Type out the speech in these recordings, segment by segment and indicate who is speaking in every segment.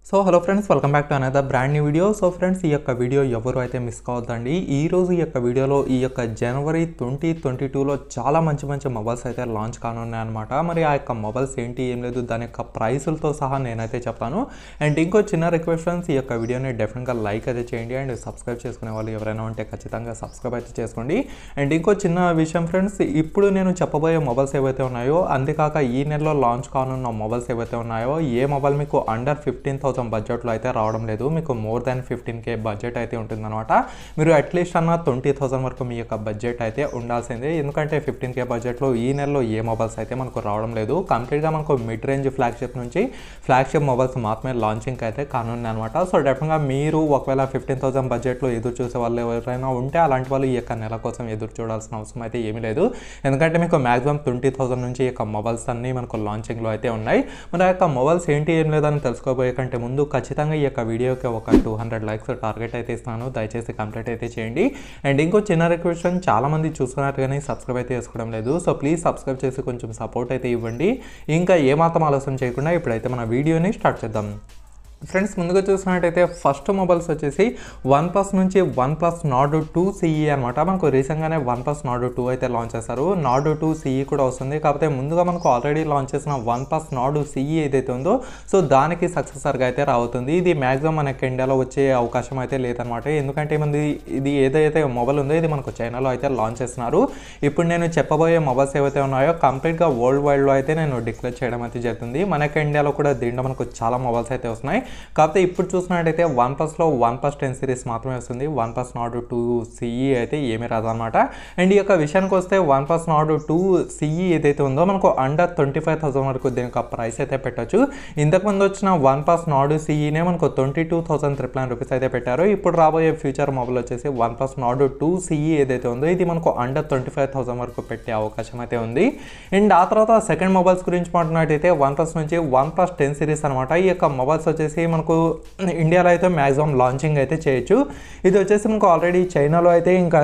Speaker 1: so hello friends welcome back to another brand new video so friends ఈ యొక్క video ఎవరు అయితే miss కావద్దండి ఈ రోజు ఈ యొక్క వీడియోలో ఈ యొక్క జనవరి ట్వంటీ ట్వంటీ టూలో చాలా మంచి మంచి మొబైల్స్ అయితే లాంచ్ కానున్నాయి అనమాట మరి ఆ యొక్క మొబైల్స్ ఏంటి ఏం లేదు దాని యొక్క ప్రైసులతో సహా నేనైతే చెప్తాను అండ్ ఇంకో చిన్న రిక్వెస్ట్ ఫ్రెండ్స్ ఈ యొక్క వీడియోని డెఫినెట్గా లైక్ అయితే చేయండి అండ్ సబ్స్క్రైబ్ చేసుకునే వాళ్ళు ఎవరైనా ఉంటే ఖచ్చితంగా సబ్స్క్రైబ్ అయితే చేసుకోండి అండ్ ఇంకో చిన్న విషయం ఫ్రెండ్స్ ఇప్పుడు నేను చెప్పబోయే మొబైల్స్ ఏవైతే ఉన్నాయో అంతేకాక ఈ నెలలో లాంచ్ కానున్న మొబైల్స్ ఏవైతే ఉన్నాయో ఏ మొబైల్ మీకు అండర్ ఫిఫ్టీన్ థౌసండ్ బడ్జెట్లో అయితే రావడం లేదు మీకు more than fifteen K budget అయితే ఉంటుందన్నమాట మీరు అట్లీస్ట్ అన్న ట్వంటీ థౌసండ్ వరకు మీ యొక్క బడ్జెట్ అయితే ఉండాల్సిందే ఎందుకంటే ఫిఫ్టీన్ కే బడ్జెట్లో ఈ నెలలో ఏ మొబైల్స్ అయితే మనకు రావడం లేదు కంప్లీట్గా మనకు మిడ్ రేంజ్ ఫ్లాగ్షిప్ నుంచి ఫ్లాగ్షిప్ మొబైల్స్ మాత్రమే లాంచింగ్ అయితే కానున్నాయి అనమాట సో డెఫినెట్గా మీరు ఒకవేళ ఫిఫ్టీన్ థౌసండ్ బడ్జెట్లో ఎదురు చూసే వాళ్ళు ఎవరైనా ఉంటే అలాంటి వాళ్ళు ఈ యొక్క నెల కోసం ఎదురు చూడాల్సిన అవసరం అయితే ఏమీ లేదు ఎందుకంటే మీకు మాక్సిమం ట్వంటీ థౌసండ్ నుంచి ఈ యొక్క మొబైల్స్ అన్నీ మనకు లాంచింగ్లో అయితే ఉన్నాయి మరి ఆ యొక్క మొబైల్స్ ఏంటి ఏం లేదని తెలుసుకోబోయే కంటే ముందు ఖచ్చితంగా ఈ యొక్క వీడియోకి ఒక టూ హండ్రెడ్ లైక్స్ టార్గెట్ అయితే ఇస్తున్నాను దయచేసి కంప్లీట్ అయితే చేయండి అండ్ ఇంకో చిన్న రిక్వెస్ట్ చాలా మంది చూస్తున్నారు కానీ సబ్స్క్రైబ్ అయితే చేసుకోవడం లేదు సో ప్లీజ్ సబ్స్క్రైబ్ చేసి కొంచెం సపోర్ట్ అయితే ఇవ్వండి ఇంకా ఏమాత్రం ఆలస్యం చేయకుండా ఇప్పుడైతే మన వీడియోని స్టార్ట్ చేద్దాం ఫ్రెండ్స్ ముందుగా చూసినట్టయితే ఫస్ట్ మొబైల్స్ వచ్చేసి వన్ ప్లస్ నుంచి one plus Nord two CE అనమాట మనకు రీసెంట్గానే వన్ ప్లస్ నాడు టూ అయితే లాంచ్ చేశారు నాడు టూ సిఈ కూడా వస్తుంది కాకపోతే ముందుగా మనకు ఆల్రెడీ లాంచ్ చేసిన వన్ ప్లస్ నాడు సిఈ ఏదైతే ఉందో సో దానికి సక్సెసర్గా అయితే రావుతుంది ఇది మ్యాక్సిమం మనకి ఇండియాలో వచ్చే అవకాశం అయితే లేదనమాట ఎందుకంటే మనది ఇది ఏదైతే మొబైల్ ఉందో ఇది మనకు చైనాలో అయితే లాంచ్ చేస్తున్నారు ఇప్పుడు నేను చెప్పబోయే మొబైల్స్ ఏవైతే ఉన్నాయో కంప్లీట్గా వరల్డ్ వైడ్లో అయితే నేను డిక్లేర్ చేయడం అయితే జరుగుతుంది మనకి ఇండియాలో కూడా దీంట్లో మనకు చాలా మొబైల్స్ అయితే వస్తున్నాయి కాకపోతే ఇప్పుడు చూసినట్టయితే వన్ ప్లస్లో వన్ ప్లస్ టెన్ సిరీస్ మాత్రమే వస్తుంది one plus Nord two CE అయితే ఏమీ రాదనమాట అండ్ ఈ యొక్క విషయానికి వస్తే one plus Nord two CE ఏదైతే ఉందో మనకు అండర్ ట్వంటీ ఫైవ్ థౌసండ్ వరకు దీని యొక్క ప్రైస్ అయితే పెట్టచ్చు ఇంతకుముందు వచ్చిన వన్ ప్లస్ నాడు సిఈనే మనకు twenty two thousand triple nine rupees అయితే పెట్టారు ఇప్పుడు రాబోయే ఫ్యూచర్ మొబైల్ వచ్చేసి one plus Nord two CE ఏదైతే ఉందో ఇది మనకు అండర్ ట్వంటీ ఫైవ్ థౌసండ్ వరకు పెట్టే అవకాశం అయితే ఉంది అండ్ ఆ తర్వాత సెకండ్ మొబైల్స్ గురించి మాట్లాడినట్టయితే వన్ ప్లస్ నుంచి వన్ ప్లస్ టెన్ సిరీస్ అనమాట ఈ యొక్క మొబైల్స్ వచ్చేసి మనకు ఇండియాలో అయితే మ్యాక్సిమం లాంచింగ్ అయితే చేయొచ్చు ఇది వచ్చేసి మనకు ఆల్రెడీ చైనాలో అయితే ఇంకా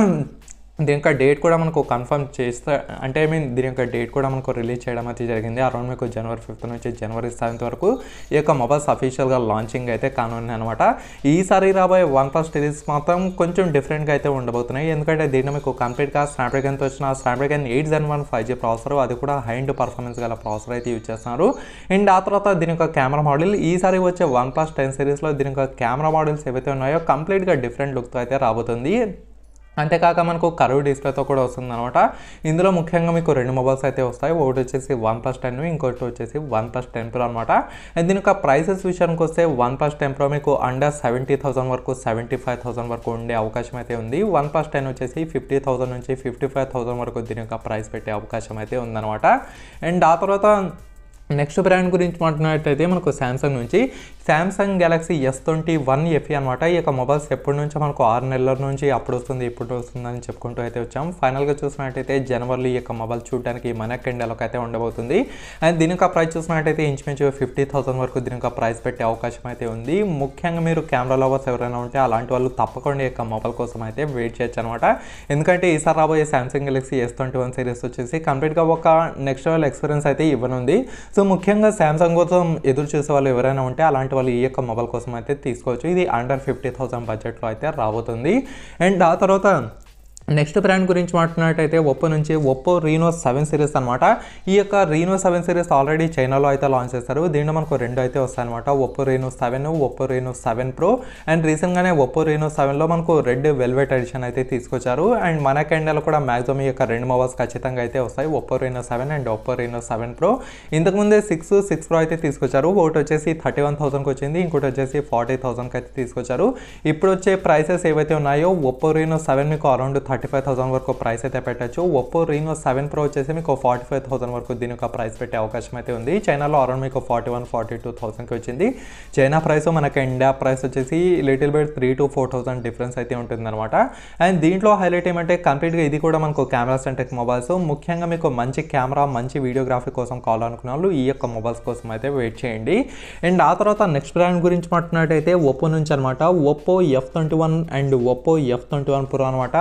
Speaker 1: దీని యొక్క డేట్ కూడా మనకు కన్ఫర్మ్ చేస్తే అంటే ఐ మీన్ దీని యొక్క డేట్ కూడా మనకు రిలీజ్ చేయడం అయితే జరిగింది అరౌండ్ మీకు జనవరి ఫిఫ్త్ నుంచి జనవరి సెవెంత్ వరకు ఈ యొక్క మొబైల్స్ అఫీషియల్గా లాంచింగ్ అయితే కానున్నాయి అనమాట ఈసారి రాబోయే వన్ ప్లస్ సిరీస్ మాత్రం కొంచెం డిఫరెంట్గా అయితే ఉండబోతున్నాయి ఎందుకంటే దీంట్లో మీకు కంప్లీట్గా స్నాప్డ్రాగన్తో వచ్చిన Snapdragon eight gen one five G processor అది కూడా హై అండ్ పర్ఫార్మెన్స్ గల ప్రాసెసర్ అయితే యూజ్ చేస్తున్నారు అండ్ ఆ తర్వాత దీని యొక్క కెమెరా మోడల్ ఈసారి వచ్చే వన్ ప్లస్ టెన్ సిరీస్లో దీని యొక్క కెమెరా మోడల్స్ ఏవైతే ఉన్నాయో కంప్లీట్గా డిఫరెంట్ లుక్తో అయితే రాబోతుంది అంతేకాక మనకు కరువు డిస్ప్లేతో కూడా వస్తుంది అనమాట ఇందులో ముఖ్యంగా మీకు రెండు మొబైల్స్ అయితే వస్తాయి ఒకటి వచ్చేసి వన్ ప్లస్ టెన్ ఇంకోటి వచ్చేసి వన్ ప్లస్ టెన్ ప్రో అనమాట అండ్ దీని యొక్క ప్రైసెస్ విషయానికి వస్తే వన్ ప్లస్ టెన్ ప్రో మీకు అండర్ సెవెంటీ థౌసండ్ వరకు సెవెంటీ ఫైవ్ థౌసండ్ వరకు ఉండే అవకాశం అయితే ఉంది వన్ ప్లస్ టెన్ వచ్చేసి ఫిఫ్టీ థౌసండ్ నుంచి ఫిఫ్టీ ఫైవ్ థౌసండ్ వరకు దీని యొక్క ప్రైస్ పెట్టే అవకాశం అయితే ఉందన్నమాట అండ్ ఆ తర్వాత నెక్స్ట్ బ్రాండ్ గురించి మాట్లాడినట్టయితే మనకు శాంసంగ్ నుంచి Samsung Galaxy S twenty one FE అనమాట ఈ యొక్క మొబైల్స్ ఎప్పటి నుంచో మనకు ఆరు నెలల నుంచి అప్పుడు వస్తుంది ఇప్పుడు వస్తుందని చెప్పుకుంటూ అయితే వచ్చాం ఫైనల్గా చూసినట్టయితే జనవరిలో ఈ యొక్క మొబైల్ చూడడానికి మన ఇండియాలోకి అయితే ఉండబోతుంది అండ్ దీని యొక్క ప్రైస్ చూసినట్టయితే ఇంచుమించు ఫిఫ్టీ థౌసండ్ వరకు దీని యొక్క ప్రైస్ పెట్టే అవకాశం అయితే ఉంది ముఖ్యంగా మీరు కెమెరా లవర్స్ ఎవరైనా ఉంటే అలాంటి వాళ్ళు తప్పకుండా ఈ యొక్క మొబైల్ కోసం అయితే వెయిట్ చేయొచ్చు అనమాట ఎందుకంటే ఈసారి రాబోయే Samsung Galaxy S twenty one series వచ్చేసి కంప్లీట్గా ఒక నెక్స్ట్ లెవెల్ ఎక్స్పీరియన్స్ అయితే ఇవ్వనుంది సో ముఖ్యంగా శాంసంగ్ కోసం ఎదురు చూసే వాళ్ళు ఎవరైనా ఉంటే అలాంటి వాళ్ళు ఈ యొక్క మొబైల్ కోసం అయితే తీసుకోవచ్చు ఇది అండర్ ఫిఫ్టీ థౌసండ్ బడ్జెట్లో అయితే రాబోతుంది అండ్ ఆ తర్వాత నెక్స్ట్ బ్రాండ్ గురించి మాట్లాడినట్టయితే ఒప్పో నుంచి ఒప్పో రీనో సెవెన్ సిరీస్ అనమాట ఈ యొక్క రీనో సెవెన్ సిరీస్ ఆల్రెడీ చైనాలో అయితే లాంచ్ చేస్తారు దీంట్లో మనకు రెండు అయితే వస్తాయన్నమాట Oppo Reno seven Oppo Reno seven pro and రీసెంట్గానే ఒప్పో రీనో సెవెన్లో మనకు రెడ్ వెల్వెట్ ఎడిషన్ అయితే తీసుకొచ్చారు అండ్ మన కెండలో కూడా మ్యాక్సిమం ఈ యొక్క రెండు మొబైల్స్ ఖచ్చితంగా అయితే వస్తాయి Oppo Reno seven and Oppo Reno seven pro ఇంతకుముందే సిక్స్ సిక్స్ ప్రో అయితే తీసుకొచ్చారు ఒకటి వచ్చేసి థర్టీ వన్ థౌసండ్కి వచ్చింది ఇంకోటి వచ్చేసి ఫార్టీ థౌసండ్కి అయితే తీసుకొచ్చారు ఇప్పుడు వచ్చే ప్రైసెస్ ఏవైతే ఉన్నాయో ఒప్పో రీనో సెవెన్ మీకు అరౌండ్ థర్టీ ఫైవ్ థౌసండ్ వరకు ప్రైస్ అయితే పెట్టచ్చు ఒప్పో రీనో సెవెన్ ప్రో వచ్చేసి మీకు ఫార్టీ ఫైవ్ థౌసండ్ వరకు దీని యొక్క ప్రైస్ పెట్టే అవకాశం అయితే ఉంది చైనాలో అరౌండ్ మీకు ఫార్టీ వన్ ఫార్టీ టూ థౌసండ్కి వచ్చింది చైనా ప్రైస్ మనకి ఇండియా ప్రైస్ వచ్చేసి little bit three to four thousand difference అయితే ఉంటుందన్నమాట అండ్ దీంట్లో హైలైట్ ఏమంటే కంప్లీట్గా ఇది కూడా మనకు కెమెరా సెంటెక్ మొబైల్స్ ముఖ్యంగా మీకు మంచి కెమెరా మంచి వీడియోగ్రఫీ కోసం కావాలనుకున్న వాళ్ళు ఈ యొక్క మొబైల్స్ కోసం అయితే వెయిట్ చేయండి అండ్ ఆ తర్వాత నెక్స్ట్ బ్రాండ్ గురించి మాట్లాడినట్టయితే ఒప్పో నుంచి అనమాట Oppo F twenty one and Oppo F twenty one pro అనమాట ఈ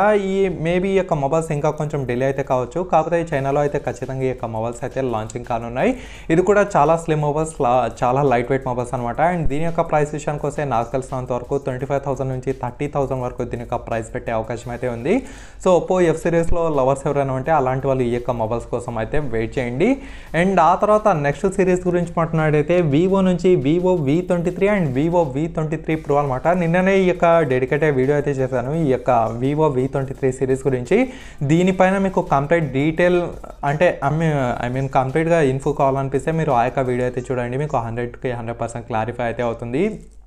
Speaker 1: మేబీ ఈ యొక్క మొబైల్స్ ఇంకా కొంచెం డిలే అయితే కావచ్చు కాకపోతే చైనాలో అయితే ఖచ్చితంగా ఈ యొక్క మొబైల్స్ అయితే లాంచింగ్ కానున్నాయి ఇది కూడా చాలా స్లిమ్ మొబైల్స్ చాలా లైట్ వెయిట్ మొబైల్స్ అనమాట అండ్ దీని యొక్క ప్రైస్ విషయానికి వస్తే నాకు తెలిసినంత వరకు ట్వంటీ ఫైవ్ థౌసండ్ నుంచి థర్టీ థౌసండ్ వరకు దీని యొక్క ప్రైస్ పెట్టే అవకాశం అయితే ఉంది సో ఒప్పో ఎఫ్ సిరీస్లో లవర్స్ ఎవరైనా ఉంటే అలాంటి వాళ్ళు ఈ యొక్క మొబైల్స్ కోసం అయితే వెయిట్ చేయండి అండ్ ఆ తర్వాత నెక్స్ట్ సిరీస్ గురించి మాట్లాడితే వివో నుంచి Vivo V twenty three and Vivo V twenty three pro అనమాట నిన్ననే ఈ యొక్క డెడికేటెడ్ వీడియో అయితే చేశాను ఈ యొక్క Vivo V twenty three series గురించి దీనిపైన మీకు కంప్లీట్ డీటెయిల్ అంటే ఐ మీన్ కంప్లీట్గా ఇన్ఫో కావాలనిపిస్తే మీరు ఆ యొక్క వీడియో అయితే చూడండి మీకు హండ్రెడ్కి హండ్రెడ్ పర్సెంట్ క్లారిఫై అయితే అవుతుంది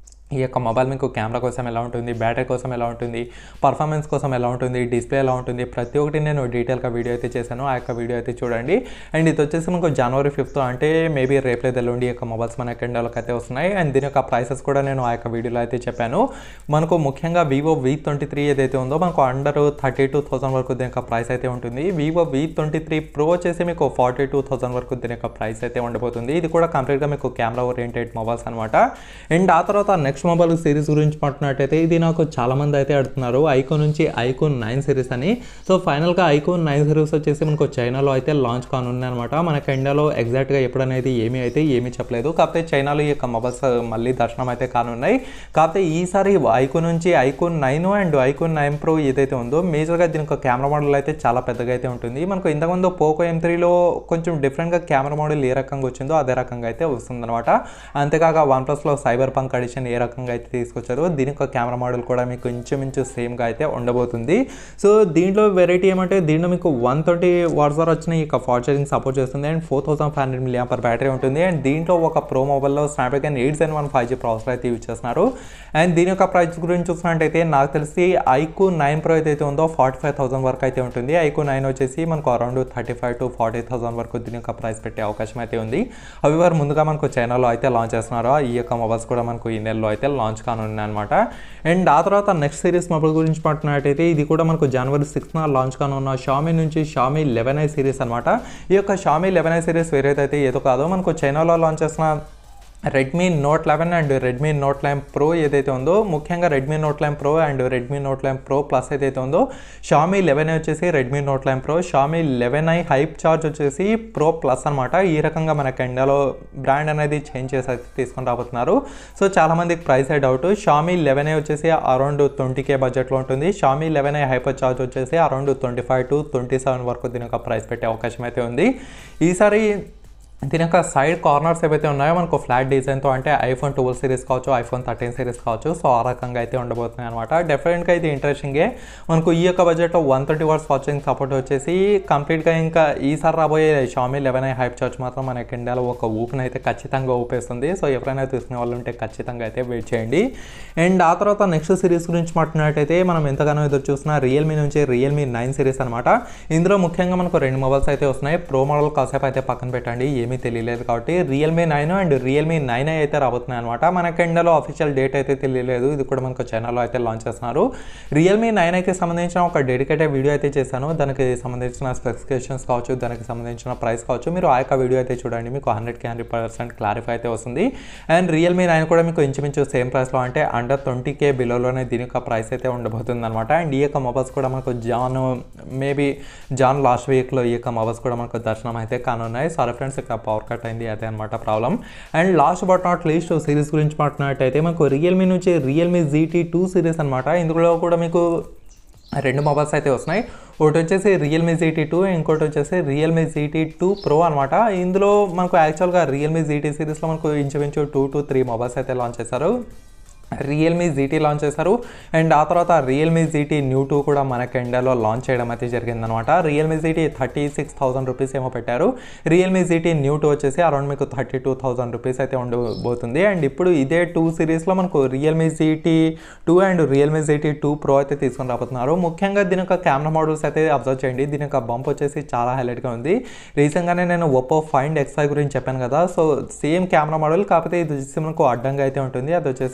Speaker 1: ఈ యొక్క మొబైల్ మీకు కెమెరా కోసం ఎలా ఉంటుంది బ్యాటరీ కోసం ఎలా ఉంటుంది పర్ఫార్మెన్స్ కోసం ఎలా ఉంటుంది డిస్ప్లే ఎలా ఉంటుంది ప్రతి ఒక్కటి నేను డీటెయిల్గా వీడియో అయితే చేశాను ఆ యొక్క వీడియో అయితే చూడండి అండ్ ఇది వచ్చేసి మనకు జనవరి ఫిఫ్త్ అంటే మేబీ రేపే తెల్లుండి ఈ యొక్క మొబైల్స్ మన కెండోలకు అయితే వస్తున్నాయి అండ్ దీని యొక్క ప్రైసెస్ కూడా నేను ఆ యొక్క వీడియోలో అయితే చెప్పాను మనకు ముఖ్యంగా వివో వి ట్వంటీ త్రీ ఏదైతే ఉందో మనకు అండర్ థర్టీ టూ థౌసండ్ వరకు దీని యొక్క ప్రైస్ అయితే ఉంటుంది Vivo V twenty three pro వచ్చేసి మీకు ఫార్టీ టూ థౌసండ్ వరకు దీని యొక్క ప్రైస్ అయితే ఉండబోతుంది ఇది కూడా కంప్లీట్గా మీకు కెమెరా ఓరియంటెడ్ మొబైల్స్ అనమాట అండ్ ఆ తర్వాత నెక్స్ట్ మొబైల్ సిరీస్ గురించి మాట్లాడినట్టయితే ఇది నాకు చాలా మంది అయితే అడుగుతున్నారు ఐకోన్ నుంచి ఐకోన్ నైన్ సిరీస్ అని సో ఫైనల్గా ఐకోన్ నైన్ సిరీస్ వచ్చేసి మనకు చైనాలో అయితే లాంచ్ కానున్నాయి అనమాట మనకి ఇండియాలో ఎగ్జాక్ట్గా ఎప్పుడనేది ఏమీ అయితే ఏమీ చెప్పలేదు కాకపోతే చైనాలో ఈ యొక్క మొబైల్స్ మళ్ళీ దర్శనం అయితే కానున్నాయి కాకపోతే ఈసారి ఐకోన్ నుంచి iQOO nine and iQOO nine pro ఏదైతే ఉందో మేజర్గా దీని యొక్క కెమెరా మోడల్ అయితే చాలా పెద్దగా అయితే ఉంటుంది మనకు ఇంతకుముందు పోకో ఎం త్రీలో కొంచెం డిఫరెంట్గా కెమెరా మోడల్ ఏ రకంగా వచ్చిందో అదే రకంగా అయితే వస్తుందన్నమాట అంతేకాక వన్ ప్లస్లో సైబర్ పంక్ అడిషన్ ఏ రకంగా అయితే తీసుకొచ్చారో దీని యొక్క కెమెరా మోడల్ కూడా మీకు ఇంచుమించు సేమ్గా అయితే ఉండబోతుంది సో దీంట్లో వెరైటీ ఏమంటే దీంట్లో మీకు వన్ ట్వంటీ వాట్స్ వరకు వచ్చిన ఈ యొక్క ఫాస్ట్ ఛార్జింగ్ సపోర్ట్ చేస్తుంది and four thousand five hundred million per battery ఉంటుంది అండ్ దీంట్లో ఒక ప్రో మొబైల్లో Snapdragon eight seven one five G processor అయితే యూజ్ చేస్తున్నారు అండ్ దీని యొక్క ప్రైస్ గురించి చూసినట్టయితే నాకు తెలిసి ఐకూ నైన్ ప్రో ఏదైతే ఉందో ఫార్టీ ఫైవ్ థౌసండ్ వరకు అయితే ఉంటుంది ఐకూ నైన్ వచ్చేసి మనకు around thirty five to forty thousand వరకు దీని యొక్క ప్రైస్ పెట్టే అవకాశం అయితే ఉంది అవి వారు ముందుగా మనకు చైనాలో అయితే లాంచ్ చేస్తున్నారు ఈ యొక్క మొబైల్స్ కూడా మనకు ఈ నెలలో అయితే లాంచ్ కానున్నాయి అనమాట అండ్ ఆ తర్వాత నెక్స్ట్ సిరీస్ మొబైల్ గురించి మాట్లాడినట్టయితే ఇది కూడా మనకు జనవరి సిక్స్త్న లాంచ్ కానున్న షామీ నుంచి షామీ లెవెన్ ఐ సిరీస్ అనమాట ఈ యొక్క షామీ లెవెన్ ఐ సిరీస్ వేరేదైతే ఏదో కాదో మనకు చైనాలో లాంచ్ చేసిన Redmi Note eleven and Redmi Note eleven pro ఏదైతే ఉందో ముఖ్యంగా Redmi Note eleven pro and Redmi Note eleven pro plus ఏదైతే ఉందో షామీ లెవెన్ వచ్చేసి Redmi Note eleven pro Xiaomi eleven I hyper charge వచ్చేసి ప్రో ప్లస్ అనమాట ఈ రకంగా మనకి ఇండియాలో బ్రాండ్ అనేది చేంజ్ చేసి అయితే తీసుకొని రాబోతున్నారు సో చాలామందికి ప్రైస్ ఏ డౌట్ షామీ లెవెన్ ఐ వచ్చేసి అరౌండ్ ట్వంటీ కే బడ్జెట్లో ఉంటుంది Xiaomi eleven I hyper charge వచ్చేసి around twenty five to twenty seven వరకు దీని యొక్క ప్రైస్ పెట్టే అవకాశం అయితే ఉంది ఈసారి దీని యొక్క సైడ్ కార్నర్స్ ఏవైతే ఉన్నాయో మనకు ఫ్లాట్ డిజైన్తో అంటే ఐఫోన్ ట్వెల్వ్ సిరీస్ కావచ్చు ఐఫోన్ థర్టీన్ సిరీస్ కావచ్చు సో ఆ రకంగా అయితే ఉండబోతున్నాయి అనమాట డెఫినెట్గా ఇది ఇంట్రెస్టింగే మనకు ఈ యొక్క బడ్జెట్లో వన్ థర్టీ వర్స్ వాచింగ్ సపోర్ట్ వచ్చేసి కంప్లీట్గా ఇంకా ఈసారి రాబోయే Xiaomi eleven I hyper charge మాత్రం మనకి ఇండియాలో ఒక ఊపిని అయితే ఖచ్చితంగా ఊపేస్తుంది సో ఎవరైనా తీసుకునే వాళ్ళు ఉంటే ఖచ్చితంగా అయితే వెయిట్ చేయండి అండ్ ఆ తర్వాత నెక్స్ట్ సిరీస్ గురించి మాట్లాడినట్టయితే మనం ఎంతగానో ఎదురు చూస్తున్న రియల్మీ నుంచి రియల్మీ నైన్ సిరీస్ అనమాట ఇందులో ముఖ్యంగా మనకు రెండు మొబైల్స్ అయితే వస్తున్నాయి ప్రో మోడల్ కాసేపు అయితే పక్కన పెట్టండి ఏమీ తెలియలేదు కాబట్టి Realme nine and Realme nine అయితే రాబోతున్నాయి అనమాట మనకి ఎండలో అఫీషియల్ డేట్ అయితే తెలియలేదు ఇది కూడా మనకు చైనాలో అయితే లాంచ్ చేస్తున్నారు రియల్మీ నైన్ అయితే సంబంధించిన ఒక డెడికేటెడ్ వీడియో అయితే చేశాను దానికి సంబంధించిన స్పెసిఫికేషన్స్ కావచ్చు దానికి సంబంధించిన ప్రైస్ కావచ్చు మీరు ఆ యొక్క వీడియో అయితే చూడండి మీకు హండ్రెడ్కి హండ్రెడ్ పర్సెంట్ క్లారిఫై అయితే వస్తుంది అండ్ రియల్మీ నైన్ కూడా మీకు ఇంచుమించు సేమ్ ప్రైస్లో అంటే అండర్ ట్వంటీ కే బిలోలోనే దీని యొక్క ప్రైస్ అయితే ఉండబోతుంది అనమాట అండ్ ఈ యొక్క మొబైల్స్ కూడా మనకు జాన్ మేబీ జాన్ లాస్ట్ వీక్లో ఈ యొక్క మొబైల్స్ కూడా మనకు దర్శనం అయితే కానున్నాయి సారీ ఫ్రెండ్స్ ఇక్కడ పవర్ కట్ అయింది అదే అనమాట problem and last but not least series గురించి మాట్లాడినట్టయితే మనకు రియల్మీ నుంచి రియల్మీ జీటీ టూ సిరీస్ అనమాట ఇందులో కూడా మీకు రెండు మొబైల్స్ అయితే వస్తున్నాయి ఒకటి వచ్చేసి రియల్మీ జీటీ టూ ఇంకోటి వచ్చేసి రియల్మీ జీటీ టూ ప్రో అనమాట ఇందులో మనకు యాక్చువల్గా రియల్మీ జీటీ సిరీస్లో మనకు ఇంచుమించు టూ టు త్రీ మొబైల్స్ అయితే లాంచ్ చేశారు రియల్మీ జీటీ లాంచ్ చేశారు అండ్ ఆ తర్వాత రియల్మీ జీటీ న్యూ టూ కూడా మనకి ఇండియాలో లాంచ్ చేయడం అయితే జరిగిందనమాట Realme GT thirty six thousand rupees ఏమో పెట్టారు రియల్మీ జీటీ న్యూ టూ వచ్చేసి అరౌండ్ మీకు థర్టీ టూ థౌసండ్ రూపీస్ అయితే ఉండబోతుంది అండ్ ఇప్పుడు ఇదే టూ సిరీస్లో మనకు Realme GT two and Realme GT two pro అయితే తీసుకొని రాబోతున్నారు ముఖ్యంగా దీని యొక్క కెమెరా మోడల్స్ అయితే అబ్జర్వ్ చేయండి దీని యొక్క బంప్ వచ్చేసి చాలా హైలైట్గా ఉంది రీసెంట్గానే నేను ఒప్పో ఫైండ్ ఎక్స్ ఫైవ్ గురించి చెప్పాను కదా సో సేమ్ కెమెరా మోడల్ కాకపోతే ఇది వచ్చేసి మనకు అడ్డంగా అయితే ఉంటుంది అది వచ్చేసి కొంచెం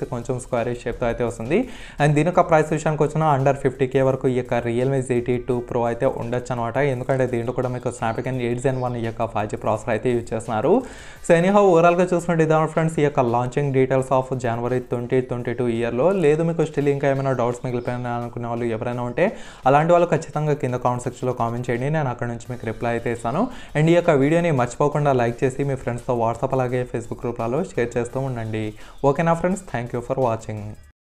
Speaker 1: స్క్వేర్ షేప్తో అయితే వస్తుంది అండ్ దీని యొక్క ప్రైస్ విషయానికి వచ్చిన అండర్ ఫిఫ్టీ కే వరకు ఈ యొక్క రియల్మీ జీటీ టూ ప్రో అయితే ఉండొచ్చు అనమాట ఎందుకంటే దీంట్లో కూడా మీకు స్నాప్డ్రాగన్ ఎయిట్ జెన్ వన్ ఈ యొక్క ఫైవ్ జీ ప్రాసెసర్ అయితే యూజ్ చేస్తున్నారు సో ఎనీహౌ ఓవరాల్గా చూసుకుంటే ఇదాను ఫ్రెండ్స్ ఈ యొక్క launching details of January twenty twenty two ఇయర్లో లేదు మీకు స్టిల్ ఇంకా ఏమైనా డౌట్స్ మిగిలిపోయినా అనుకునే వాళ్ళు ఎవరైనా ఉంటే అలాంటి వాళ్ళు ఖచ్చితంగా కింద కామెంట్ సెక్షన్లో కామెంట్ చేయండి నేను అక్కడ నుంచి మీకు రిప్లై అయితే ఇస్తాను అండ్ ఈ యొక్క వీడియోని మర్చిపోకుండా లైక్ చేసి మీ ఫ్రెండ్స్తో వాట్సాప్ అలాగే ఫేస్బుక్ గ్రూప్లలో షేర్ చేస్తూ ఉండండి ఓకేనా friends thank you for watching